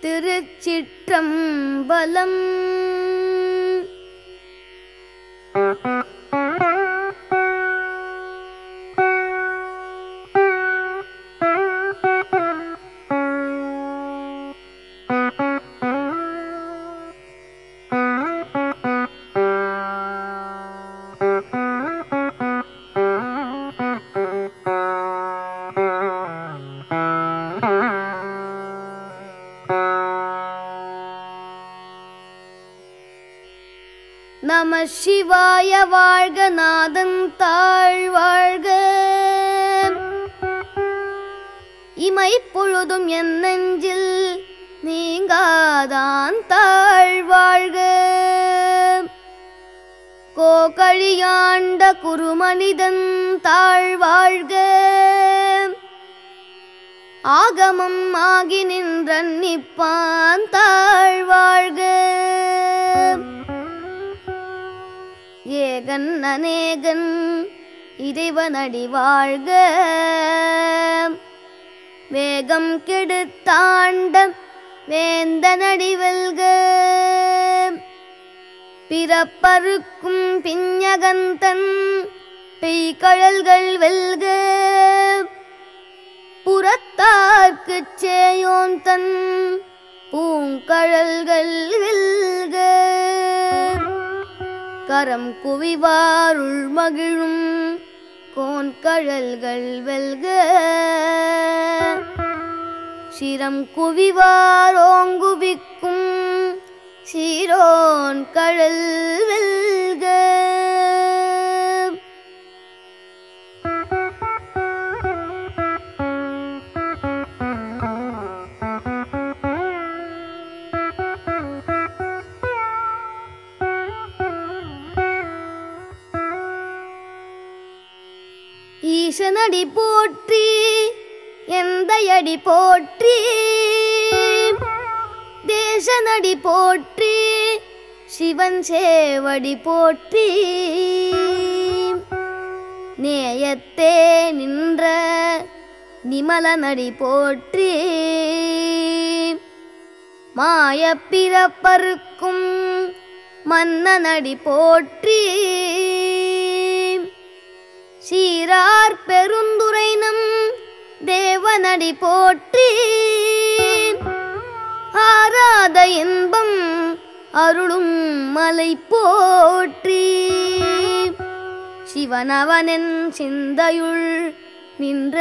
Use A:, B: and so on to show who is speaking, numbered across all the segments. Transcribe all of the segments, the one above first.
A: திருச்சிற்றம்பலம் நம சிவாய வாழ்க நாதன் தாழ் வாழ்க இமை பொழுதும் என் நெஞ்சில் நீங்காதான் தாழ் வாழ்க கோகழியாண்ட குருமனிதன் தாழ் வாழ்க ஆகமம் ஆகி நின்றன் நிப்பான் தாழ் வாழ்க ஏகன் அநேகன் இறைவனடி வாழ்க வேகம் கெடுத்தாண்ட வேந்தனடி வெல்க பிறப்பருக்கும் பிஞகந்தன் பெய்கழல்கள் வெல்க புறத்தார்க்குச் சேயோன் தன் பூங்கழல்கள் வெல்க கரம் குவிவாருள் மகிழும் கோன்கழல்கள் வெல்க சிரம் குவிவார் ஓங்குவிக்கும் சீரோன் கழல் வெல்க ஈசனடி போற்றி எந்தையடி போற்றி தேசனடி போற்றி சிவன் சேவடி போற்றி நேயத்தே நின்ற நிமலனடி போற்றி மாயப்பிறப்பருக்கும் மன்னனடி போற்றி சீரார் பெருந்துரைனம் தேவனடி போற்றி ஆராத இன்பம் அருளும் மலை போற்றி சிவனவனின் சிந்தையுள் நின்ற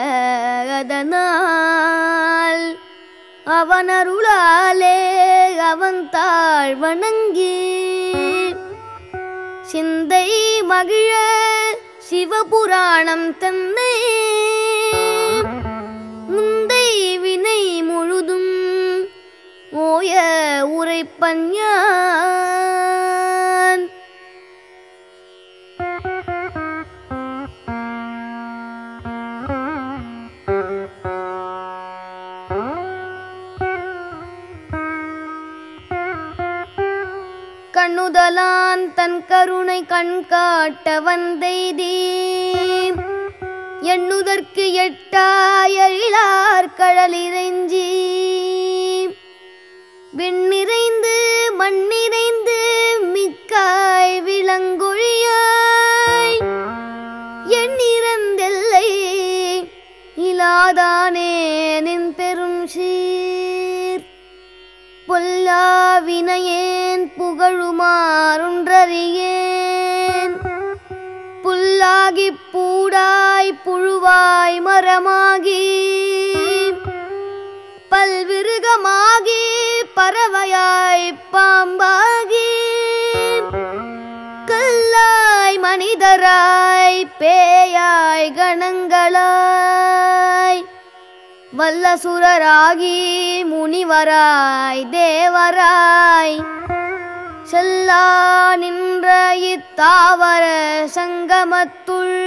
A: அதனால் அவன் அருளாலே அவன் தாழ் வணங்கி சிந்தை மகிழ சிவபுராணம் தன்னை முந்தை வினை முழுதும் ஓய உரைப்பஞ்ஞான் கண்ணுதலான் தன் கருணை கண் காட்ட வந்தெய்தி எண்ணுதற்கு எட்டாயழிலார் கடலிறைஞ்சி விண்ணிறைந்து மண்ணிறைந்து மிக்காய் விளங்கொழியாய் எண்ணிறந்தெல்லை இலாதானே நின் பெரும் சீர் பொல்லாவினையேன் புகழுமாறொன்றறியேன் புல்லாகிப் பூடாய் புழுவாய் மரமாகி பல்விருகமாகி பறவையாய் பாம்பாகி கல்லாய் மனிதராய் பேயாய் கணங்களாய் வல்லசுரராகி முனிவராய் தேவராய் செல்லா நின்ற இத்தாவர சங்கமத்துள்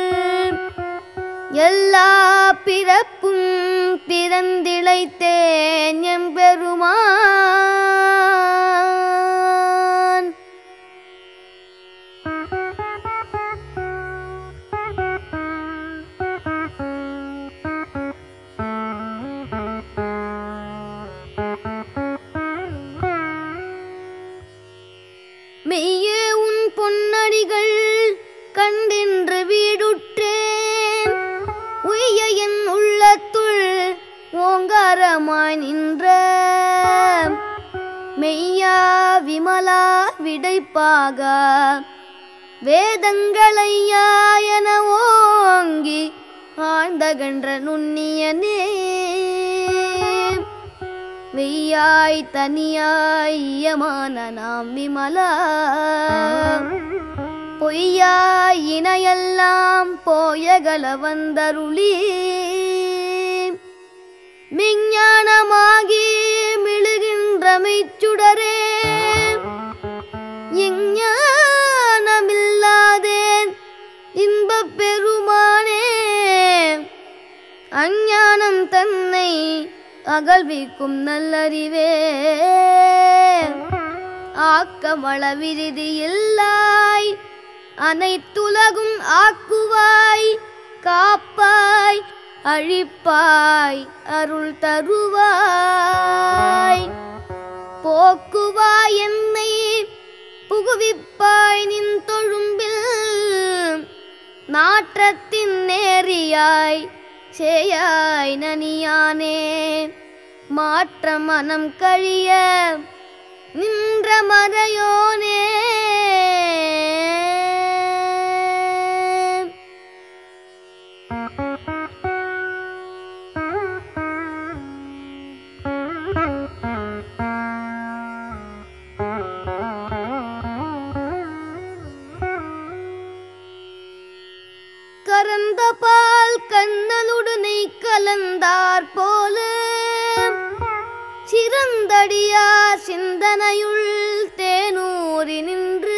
A: எல்லா பிறப்பும் பிறந்திழைத்தேன் எம்பெருமான் மெய்ஞானமரமாய் நின்ற மெய்யா விமலா விடைப்பாக வேதங்களையா என ஓங்கி ஆழ்ந்தகன்ற நுண்ணியனே வெய்யாய் தனியாய் ஈயமான நாம் விமலா பொய்யாய் இணையெல்லாம் போயகல வந்தருளி விஞ்ஞானமாகி மிழுகின்ற மெய்ச்சுடரே எஞ்ஞானமில்லாதேன் இன்பப் பெருமானே அஞ்ஞானம் தன்னை அகழ்விக்கும் நல்லறிவே ஆக்கமள விருதி இல்லாய் அனைத்துலகும் ஆக்குவாய் காப்பாய் அழிப்பாய் அருள் தருவாய் போக்குவாய் என்னை புகுவிப்பாய் நின் தொழும்பில் நாற்றத்தின் நேரியாய் சேயாய் நனியானே மாற்ற மனம் கழிய நின்ற மறையோனே கறந்த பால் கண்ணலுடனை கலந்தார் போல சிறந்தடியார் சிந்தனையுள் தேனூறி நின்று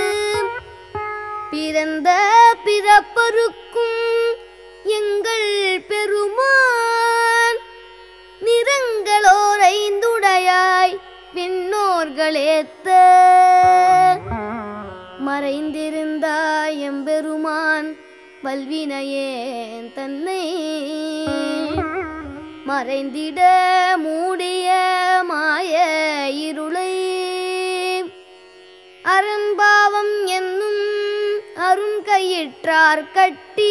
A: பிறந்த பிறப்பருக்கும் எங்கள் பெருமான் நிறங்களோர் ஐந்துடையாய் விண்ணோர்களேத்த மறைந்திருந்தாய் எம்பெருமான் வல்வினையேன் தன்னை மறைந்திட மூடிய மாய இருளை அரும்பாவம் என்னும் அரும் கையிற்றார் கட்டி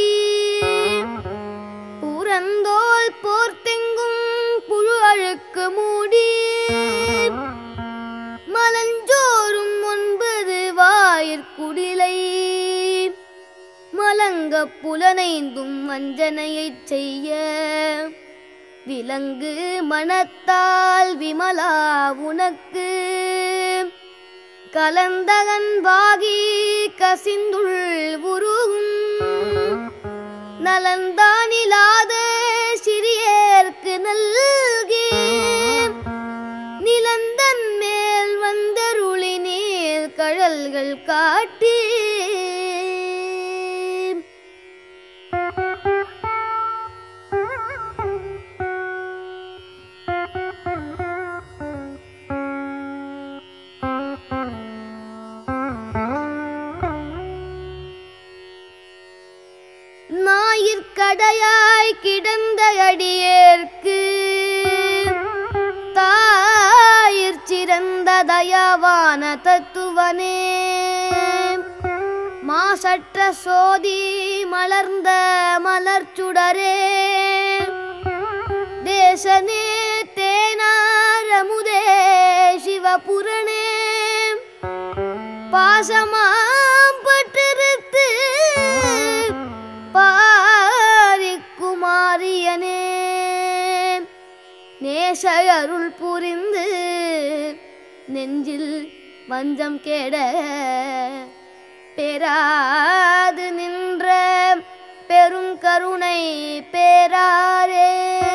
A: புறந்தோல் போர்த்தெங்கும் புழு அழுக்கு மூடி மலஞ்சோறும் ஒன்பது வாயிற்குடிலை மலங்க புலனைந்தும் வஞ்சனையைச் செய்ய விலங்கு மனத்தால் விமலா உனக்கு கலந்தகன்பாகி கசிந்துள் உருகும் நலந்தானிலாத சிறியேற்கு நல்கி நிலந்தன் மேல் வந்தருளி நீர் கழல்கள் காட்டி ஞாயிற்கடையாய் கிடந்த அடியேற்கு தாயிற் சிறந்த தயாவான தத்துவனே மாசற்ற சோதி மலர்ந்த மலர்ச்சுடரே தேசனே தேனாரமுதே சிவபுரணே பாசமாம் பட்டிருத்து பாரிக்குமாரியனே நேச அருள் புரிந்து நெஞ்சில் வஞ்சம் கேட பெறாது நின்ற பெரும் கருணை பேராரே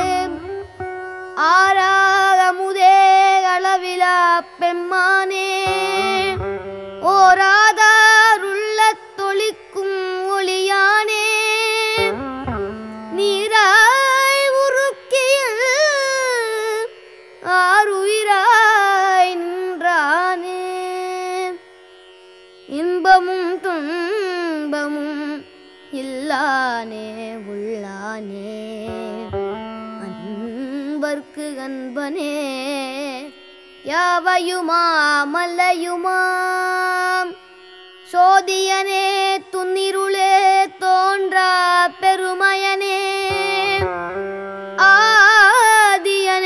A: ஆறாகமுதே அளவிலா பெம்மானே ஓராதாருள்ள தொளிக்கும் ஒளியானே நீராய் உருக்கிய ஆறுயிராய் நின்றானே இன்பமும் துன்பமும் இல்லானே உள்ளானே அன்பர்க்கு அன்பனே யாவையுமாமல்லையுமாம் சோதியனே துன்னிருளே தோன்றா பெருமையனே ஆதியனே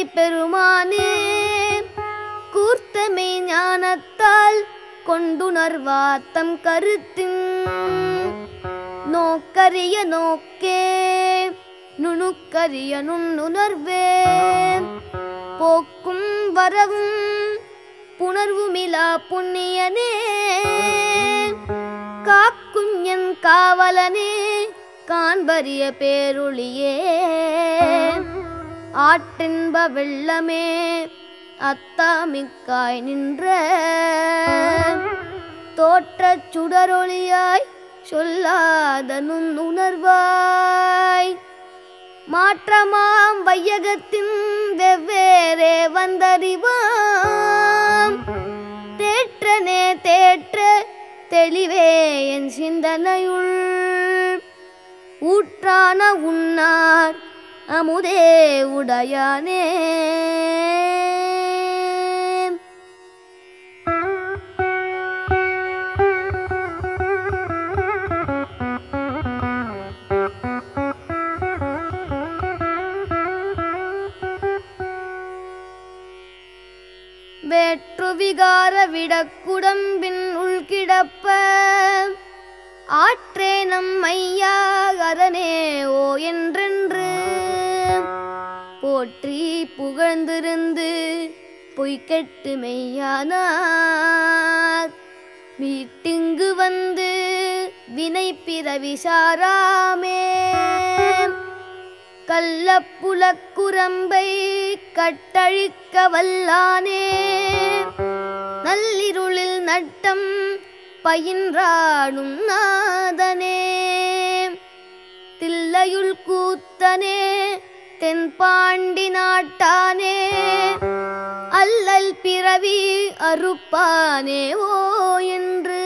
A: பெருமானே கூர்த்தமை ஞானத்தால் கொண்டுணர்வாத்தம் கருத்தின் நோக்கரிய நோக்கே நுணுக்கரிய நுண்ணுணர்வே போக்கும் வரவும் புணர்வுமிலா புண்ணியனே காக்கும் என் காவலனே காண்பரிய பேருளியே ஆற்றின்ப வெள்ளமே அத்தாமிக்காய் நின்ற தோற்றச் சுடரொளியாய் சொல்லாத நுண்ணுணர்வாய் மாற்றமாம் வையகத்தின் வெவ்வேறே வந்தறிவாம் தேற்றனே தேற்ற தெளிவே என் சிந்தனையுள் ஊற்றான உன்னார் அமுதே உடையானே வேற்று விகார விடக்குடம்பின் உள்கிடப்ப ஆற்றே நம் ஐயா அரணே ஓ என்றென்று போற்றி புகழ்ந்திருந்து பொய்க்கெட்டு மெய்யானார் வீட்டிங்கு வந்து வினை பிறவி சாராமே கள்ளப்புலக்குரம்பை கட்டழிக்க வல்லானே நள்ளிருளில் நட்டம் பயின்றாடும் நாதனே தில்லையுள் கூத்தனே தென்பாண்டி நாட்டானே அல்லல் பிறவி அறுப்பானே ஓ என்று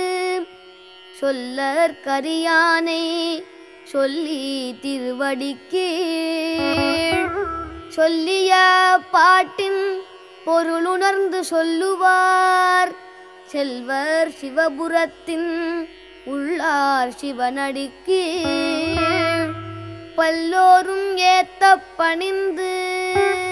A: சொல்லற் கரியானை சொல்லி திருவடிக்கீழ் சொல்லிய பாட்டின் பொருளுணர்ந்து சொல்லுவார் செல்வர் சிவபுரத்தின் உள்ளார் சிவனடிக்கீழ் பல்லோரும் ஏத்த பணிந்து